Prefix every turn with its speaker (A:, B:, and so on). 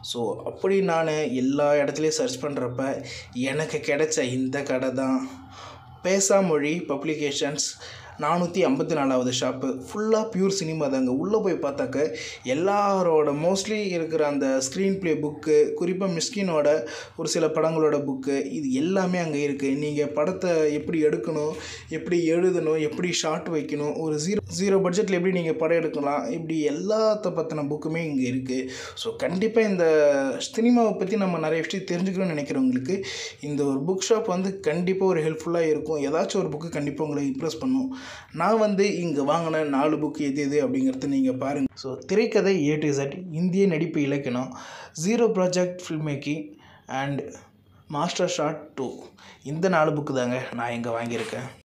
A: so அப்படி நான் எல்லா இடத்துலையும் சர்ச் பண்ணுறப்ப எனக்கு கிடைச்ச இந்த கடை தான் பேசாமொழி பப்ளிகேஷன்ஸ் நானூற்றி ஐம்பத்தி நாலாவது ஷாப்பு ஃபுல்லாக பியூர் சினிமா தாங்க உள்ளே போய் பார்த்தாக்க எல்லாரோட மோஸ்ட்லி இருக்கிற அந்த ஸ்க்ரீன் ப்ளே புக்கு குறிப்பாக மிஸ்கினோட ஒரு சில படங்களோட புக்கு இது எல்லாமே அங்கே இருக்குது நீங்கள் படத்தை எப்படி எடுக்கணும் எப்படி எழுதணும் எப்படி ஷார்ட் வைக்கணும் ஒரு ஜீரோ ஜீரோ பட்ஜெட்டில் எப்படி நீங்கள் படம் எடுக்கலாம் இப்படி எல்லாத்த பற்றின புக்குமே இங்கே இருக்குது ஸோ கண்டிப்பாக இந்த சினிமாவை பற்றி நம்ம நிறைய விஷயம் தெரிஞ்சுக்கணும்னு நினைக்கிறவங்களுக்கு இந்த ஒரு புக் ஷாப் வந்து கண்டிப்பாக ஒரு ஹெல்ப்ஃபுல்லாக இருக்கும் ஏதாச்சும் ஒரு புக்கு கண்டிப்பாக உங்களை இம்ப்ரெஸ் பண்ணும் நான் வந்து இங்கே வாங்கின நாலு புக்கு எது எது அப்படிங்கிறத நீங்கள் பாருங்கள் ஸோ திரைக்கதை ஏ டு Z இந்திய நடிப்பு இலக்கணம் zero project film making and master shot too இந்த நாலு புக்கு தாங்க நான் இங்கே வாங்கியிருக்கேன்